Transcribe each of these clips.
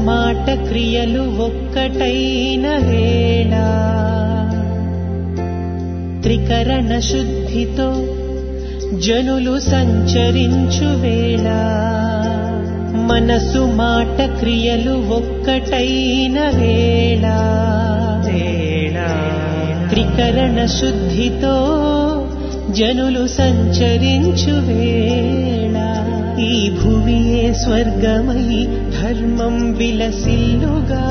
మాట క్రియలు ఒక్కటైన వేళ త్రికరణ శుద్ధితో జనులు సంచరించు వేళ మనసు మాట క్రియలు ఒక్కటైన వేళ త్రికరణ శుద్ధితో జనులు సంచరించు వేళ ఈ భువియే స్వర్గమై ధర్మం విలసిల్లుగా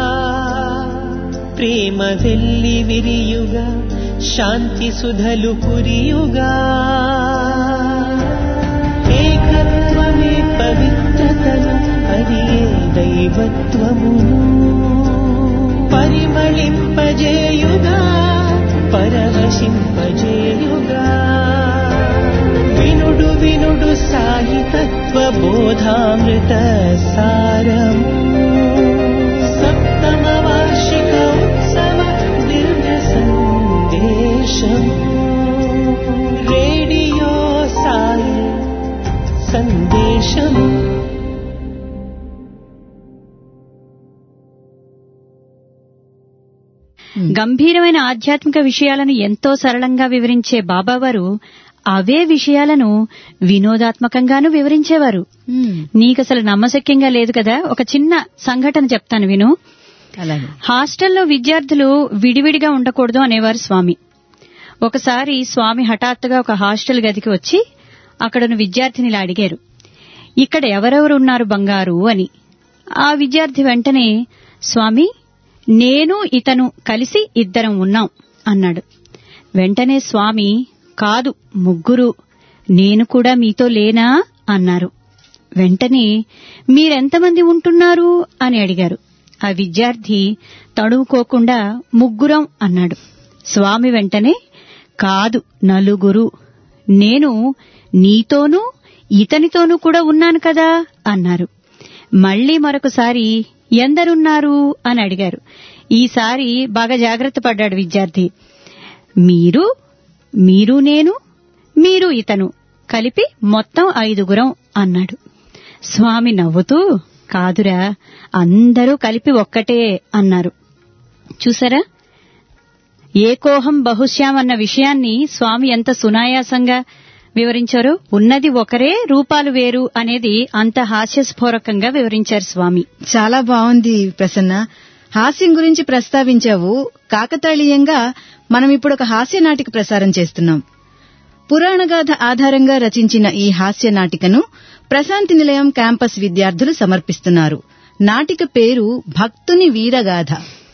ప్రేమ వెల్లి విరియుగా శాంతి సుధలు కురియుగా ఏకత్వమే పవిత్రతను అది ఏ దైవత్వమును పరిమళింపజేయుగా పరవశింపజేయుగా వినుడు వినుడు సాయి తత్వ బోధామృత సారము సప్తమ వార్షిక ఉత్సవ దివ్య సందేశం రేడియో సాయి సందేశం గంభీరమైన ఆధ్యాత్మిక విషయాలను ఎంతో సరళంగా వివరించే బాబావారు అవే విషయాలను వినోదాత్మకంగానూ వివరించేవారు నీకసలు నమ్మశక్యంగా లేదు కదా ఒక చిన్న సంఘటన చెప్తాను విను అలాగే హాస్టల్లో విద్యార్థులు విడివిడిగా ఉండకూడదు అనేవారు స్వామి ఒకసారి స్వామి హఠాత్తుగా ఒక హాస్టల్ గదికి వచ్చి అక్కడున్న విద్యార్థినిలా అడిగారు ఇక్కడ ఎవరెవరు ఉన్నారు బంగారు అని ఆ విద్యార్థి వెంటనే స్వామి నేను ఇతను కలిసి ఇద్దరం ఉన్నాం అన్నాడు వెంటనే స్వామి కాదు ముగ్గురు నేను కూడా మీతో లేనా అన్నారు వెంటనే మీరెంతమంది ఉంటున్నారు అని అడిగారు ఆ విద్యార్థి తడువుకోకుండా ముగ్గురం అన్నాడు స్వామి వెంటనే కాదు నలుగురు నేను నీతోనూ ఇతనితోనూ కూడా ఉన్నాను కదా అన్నారు మళ్ళీ మరొకసారి ఎందరున్నారు అని అడిగారు ఈసారి బాగా జాగ్రత్త పడ్డాడు విద్యార్థి మీరు మీరు నేను మీరు ఇతను కలిపి మొత్తం ఐదుగురం అన్నాడు స్వామి నవ్వుతూ కాదురా అందరూ కలిపి ఒక్కటే అన్నారు చూసారా ఏకోహం బహుశ్యాం అన్న విషయాన్ని స్వామి ఎంత సునాయాసంగా వివరించారో ఉన్నది ఒకరే రూపాలు వేరు అనేది అంత హాస్యస్ఫోరకంగా వివరించారు స్వామి చాలా బాగుంది ప్రసన్న హాస్యం గురించి ప్రస్తావించావు కాకతాళీయంగా మనం ఇప్పుడు ఒక హాస్య నాటిక ప్రసారం చేస్తున్నాం పురాణగాథ ఆధారంగా రచించిన ఈ హాస్య నాటికను ప్రశాంతి నిలయం క్యాంపస్ విద్యార్థులు సమర్పిస్తున్నారు నాటిక పేరు భక్తుని వీరగాథ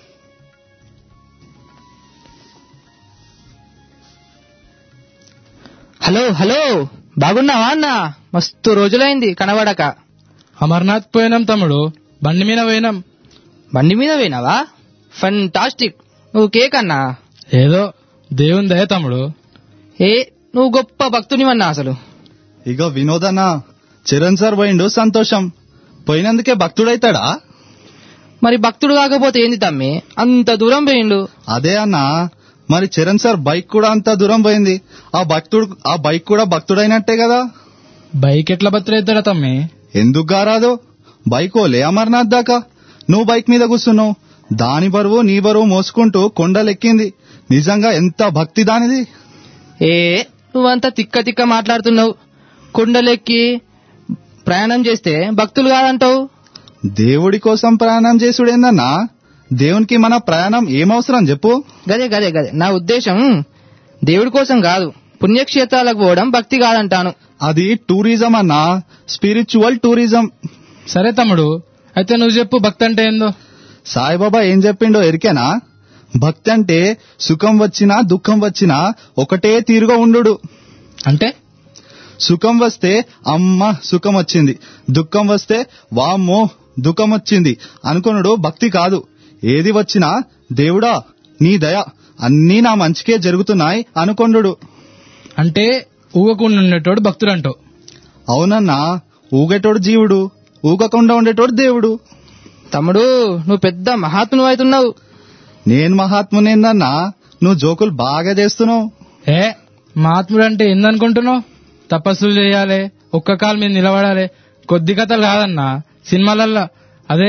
హలో హలో బాగున్నావా అన్న మస్తు రోజులైంది కనబడక అమర్నాథ్ పోయినాం తమ్ముడు బండి మీద పోయినాం బండి మీద పోయినావా ఫంటాస్టిక్ నువ్వు కేక్ అన్నా ఏదో దేవుని దయ తమ్ముడు ఏ నువ్వు గొప్ప భక్తునివన్నా అసలు ఇగో వినోదన్న చిరణ్ సార్ పోయిండు సంతోషం పోయినందుకే భక్తుడైతాడా మరి భక్తుడు కాకపోతే ఏంది తమ్మి అంత దూరం పోయిండు అదే అన్నా మరి చరణ్ సార్ బైక్ కూడా అంత దూరం పోయింది ఆ భక్తుడు ఆ బైక్ కూడా భక్తుడైనట్టే కదా బైక్ ఎట్లా బతులైతాడా తమ్మి ఎందుకు గారాదు బైక్ ఓలే అమర్నాథ్ దాకా నువ్వు బైక్ మీద కూర్చున్నావు దాని బరువు నీ బరువు మోసుకుంటూ కొండలెక్కింది నిజంగా ఎంత భక్తి దానిది ఏ నువ్వంతా తిక్క తిక్క మాట్లాడుతున్నావు కొండలెక్కి ప్రయాణం చేస్తే భక్తులు కాదంటావు దేవుడి కోసం ప్రయాణం చేసుడేందన్నా దేవునికి మన ప్రయాణం ఏమవసరం చెప్పు గదే గదే గదే నా ఉద్దేశం దేవుడి కోసం కాదు పుణ్యక్షేత్రాలకు పోవడం భక్తి కాదంటాను అది టూరిజం అన్నా స్పిరిచువల్ టూరిజం సరే తమ్ముడు అయితే నువ్వు చెప్పు భక్తి అంటే ఏందో సాయిబాబా ఏం చెప్పిండో ఎరికేనా భక్తి అంటే సుఖం వచ్చినా దుఃఖం వచ్చినా ఒకటే తీరుగా ఉండు అంటే సుఖం వస్తే అమ్మ సుఖం వచ్చింది దుఃఖం వస్తే వామ్మో దుఃఖం వచ్చింది అనుకునుడు భక్తి కాదు ఏది వచ్చినా దేవుడా నీ దయ అన్నీ నా మంచికే జరుగుతున్నాయి అనుకొండు అంటే ఊగకుండా ఉండేటోడు భక్తుడు అంటావు అవునన్నా ఊగేటోడు జీవుడు ఊగకుండా ఉండేటోడు దేవుడు తమ్ముడు నువ్వు పెద్ద మహాత్ముడు అవుతున్నావు నేను మహాత్మునేందన్నా నువ్వు జోకులు బాగా చేస్తున్నావు ఏ మహాత్ముడు అంటే ఏందనుకుంటున్నావు తపస్సులు చేయాలి ఒక్క కాలు మీద నిలబడాలి కొద్ది కథలు కాదన్నా సినిమాలల్లో అదే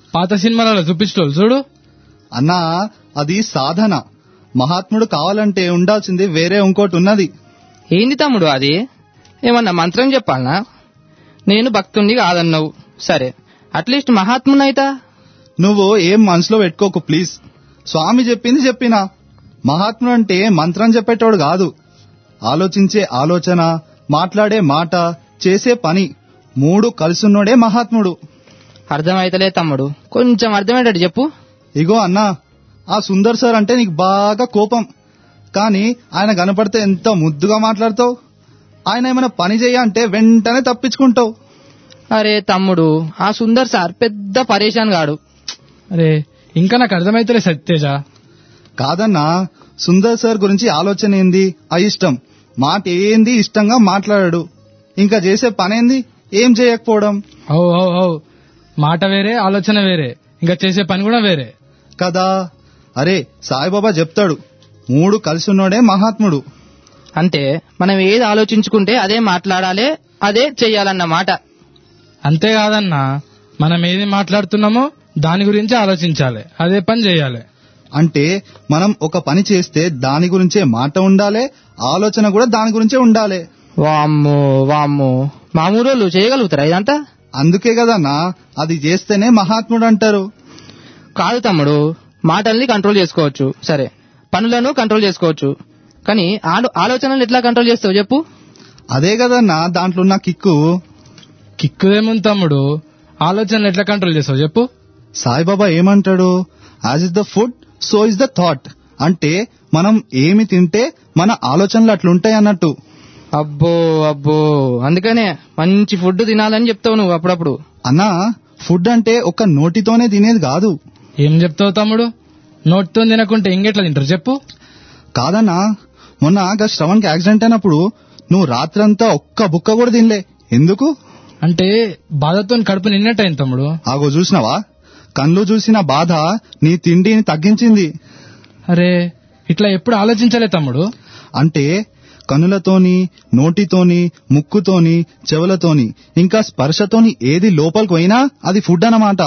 పాత సినిమాలలో చూపించు చూడు అన్నా అది సాధన మహాత్ముడు కావాలంటే ఉండాల్సింది వేరే ఇంకోటి ఉన్నది ఏంది తమ్ముడు అది ఏమన్నా మంత్రం చెప్పాలనా నేను భక్తుణ్ణి కాదన్నావు సరే అట్లీస్ట్ మహాత్మునైతా నువ్వు ఏం మనసులో పెట్టుకోకు ప్లీజ్ స్వామి చెప్పింది చెప్పినా మహాత్ముడు అంటే మంత్రం చెప్పేటోడు కాదు ఆలోచించే ఆలోచన మాట్లాడే మాట చేసే పని మూడు కలిసున్నోడే మహాత్ముడు అర్థమైతలే తమ్ముడు కొంచెం అర్థమయ్యేటట్టు చెప్పు ఇగో అన్నా ఆ సుందర్ సార్ అంటే నీకు బాగా కోపం కానీ ఆయన కనపడితే ఎంత ముద్దుగా మాట్లాడతావు ఆయన ఏమైనా పని చేయ అంటే వెంటనే తప్పించుకుంటావు అరే తమ్ముడు ఆ సుందర్ సార్ పెద్ద పరేషాన్ గాడు అరే ఇంకా నాకు అర్థమైతలే సత్యజ కాదన్నా సుందర్ సార్ గురించి ఆలోచన ఏంది అయిష్టం మాట ఏంది ఇష్టంగా మాట్లాడాడు ఇంకా చేసే పనేంది ఏం చేయకపోవడం అవు అవు అవు మాట వేరే ఆలోచన వేరే ఇంకా చేసే పని కూడా వేరే కదా అరే సాయిబాబా చెప్తాడు మూడు కలిసి ఉన్నోడే మహాత్ముడు అంటే మనం ఏది ఆలోచించుకుంటే అదే మాట్లాడాలి అదే చెయ్యాలన్నమాట అంతేకాదన్నా మనం ఏది మాట్లాడుతున్నామో దాని గురించి ఆలోచించాలి అదే పని చేయాలి అంటే మనం ఒక పని చేస్తే దాని గురించే మాట ఉండాలి ఆలోచన కూడా దాని గురించే ఉండాలి వామ్మో వామ్మో మామూలు వాళ్ళు చేయగలుగుతారా ఇదంతా అందుకే కదన్నా అది చేస్తేనే మహాత్ముడు అంటారు కాదు తమ్ముడు మాటల్ని కంట్రోల్ చేసుకోవచ్చు సరే పనులను కంట్రోల్ చేసుకోవచ్చు కానీ ఆలో- ఆలోచనలు ఎట్లా కంట్రోల్ చేస్తావు చెప్పు అదే కదన్నా దాంట్లో ఉన్న కిక్కు కిక్కుదేముంది తమ్ముడు ఆలోచనలు ఎట్లా కంట్రోల్ చేస్తావు చెప్పు సాయిబాబా ఏమంటాడు as is the food so is the thought అంటే మనం ఏమి తింటే మన ఆలోచనలు అట్లుంటాయి అన్నట్టు అబ్బో అబ్బో అందుకనే మంచి ఫుడ్ తినాలని చెప్తావు నువ్వు అప్పుడప్పుడు అన్నా ఫుడ్ అంటే ఒక నోటితోనే తినేది కాదు ఏం చెప్తావు తమ్ముడు నోటితో తినకుంటే ఇంకెట్లా తింటారు చెప్పు కాదన్నా మొన్న గా శ్రవణ్కి యాక్సిడెంట్ అయినప్పుడు నువ్వు రాత్రంతా ఒక్క బుక్క కూడా తినలే ఎందుకు అంటే బాధతో కడుపు నిన్నట్టయింది తమ్ముడు ఆగో చూసినావా కళ్ళు చూసిన బాధ నీ తిండిని తగ్గించింది అరే ఇట్లా ఎప్పుడు ఆలోచించలే తమ్ముడు అంటే కనులతోని నోటితోని ముక్కుతోని చెవులతోని ఇంకా స్పర్శతోని ఏది లోపలికి పోయినా అది ఫుడ్ అన్నమాట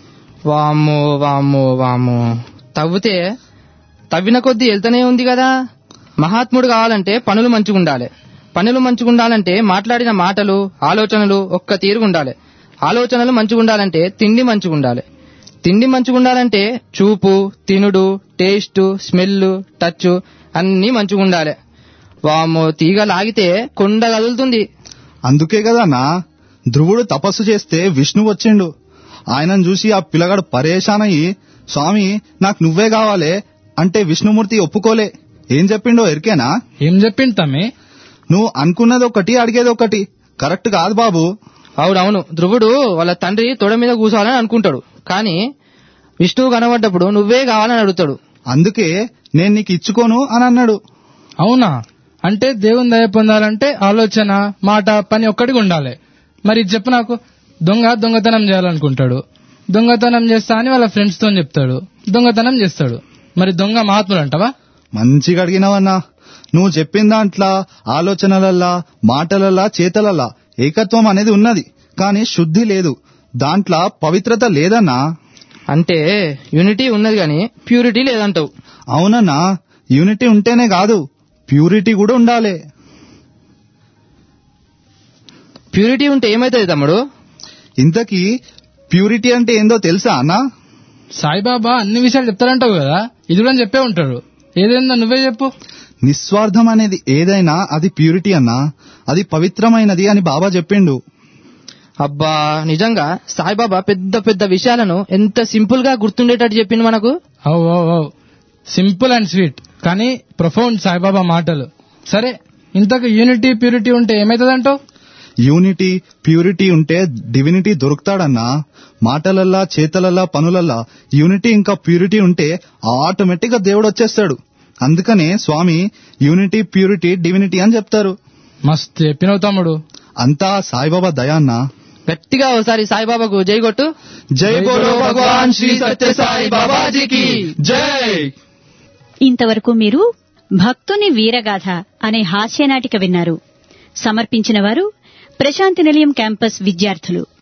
వామ్మో వామ్మో వామ్మో తవ్వితే తవ్విన కొద్దీ వెళ్తూనే ఉంది కదా మహాత్ముడు కావాలంటే పనులు మంచిగా ఉండాలి పనులు మంచిగా ఉండాలంటే మాట్లాడిన మాటలు ఆలోచనలు ఒక్క తీరుగా ఉండాలి ఆలోచనలు మంచిగా ఉండాలంటే తిండి మంచిగా ఉండాలి తిండి మంచిగా ఉండాలంటే చూపు తినుడు టేస్ట్ స్మెల్ టచ్ అన్నీ మంచిగా ఉండాలి వామ్మో తీగ లాగితే కొండ కదులుతుంది అందుకే కదన్నా ధ్రువుడు తపస్సు చేస్తే విష్ణు వచ్చిండు ఆయనను చూసి ఆ పిల్లగాడు పరేషాన్ అయ్యి స్వామి నాకు నువ్వే కావాలే అంటే విష్ణుమూర్తి ఒప్పుకోలే ఏం చెప్పిండో ఎరికేనా ఏం చెప్పింది తమ్మి నువ్వు అనుకున్నది ఒకటి అడిగేది ఒకటి కరెక్ట్ కాదు బాబు అవునవును ధ్రువుడు వాళ్ళ తండ్రి తొడ మీద కూర్చోవాలని అనుకుంటాడు కానీ విష్ణువు కనబడ్డప్పుడు నువ్వే కావాలని అడుగుతాడు అందుకే నేను నీకు ఇచ్చుకోను అని అన్నాడు అవునా అంటే దేవుని దయ పొందాలంటే ఆలోచన మాట పని ఒక్కటిగా ఉండాలి మరి ఇది చెప్పు నాకు దొంగ దొంగతనం చేయాలనుకుంటాడు దొంగతనం చేస్తా అని వాళ్ళ ఫ్రెండ్స్ తో చెప్తాడు దొంగతనం చేస్తాడు మరి దొంగ మహాత్ములు అంటావా మంచిగా అడిగినావన్నా నువ్వు చెప్పిన దాంట్లో ఆలోచనలల్లా మాటలల్లా చేతలల్లా ఏకత్వం అనేది ఉన్నది కానీ శుద్ధి లేదు దాంట్లో పవిత్రత లేదన్నా అంటే యూనిటీ ఉన్నది కానీ ప్యూరిటీ లేదంటావు అవునన్నా యూనిటీ ఉంటేనే కాదు ప్యూరిటీ కూడా ఉండాలి ప్యూరిటీ ఉంటే ఏమైతుంది తమ్ముడు ఇంతకీ ప్యూరిటీ అంటే ఏందో తెలుసా అన్నా సాయిబాబా అన్ని విషయాలు చెప్తారంటావు కదా ఇది కూడా చెప్పే ఉంటాడు ఏదైందో నువ్వే చెప్పు నిస్వార్థం అనేది ఏదైనా అది ప్యూరిటీ అన్నా అది పవిత్రమైనది అని బాబా చెప్పిండు అబ్బా నిజంగా సాయిబాబా పెద్ద పెద్ద విషయాలను ఎంత సింపుల్ గా గుర్తుండేటట్టు చెప్పింది మనకు అవు అవు అవు సింపుల్ అండ్ స్వీట్ కానీ ప్రొఫౌండ్ సాయిబాబా మాటలు సరే ఇంతకు యూనిటీ ప్యూరిటీ ఉంటే ఏమైతుందంటావు యూనిటీ ప్యూరిటీ ఉంటే డివినిటీ దొరుకుతాడన్నా మాటలల్లా చేతలల్లా పనులల్లా యూనిటీ ఇంకా ప్యూరిటీ ఉంటే ఆటోమేటిక్ గా దేవుడు వచ్చేస్తాడు అందుకనే స్వామి యూనిటీ ప్యూరిటీ డివినిటీ అని చెప్తారు మస్త్ చెప్పినవు తమ్ముడు అంతా సాయిబాబా దయాన్న గట్టిగా ఒకసారి సాయిబాబాకు జై కొట్టు జై బోలో భగవాన్ శ్రీ సత్య సాయి బాబాజీకి జై ఇంతవరకు మీరు భక్తుని వీరగాథ అనే హాస్యనాటిక విన్నారు సమర్పించిన వారు ప్రశాంతి నిలయం క్యాంపస్ విద్యార్థులు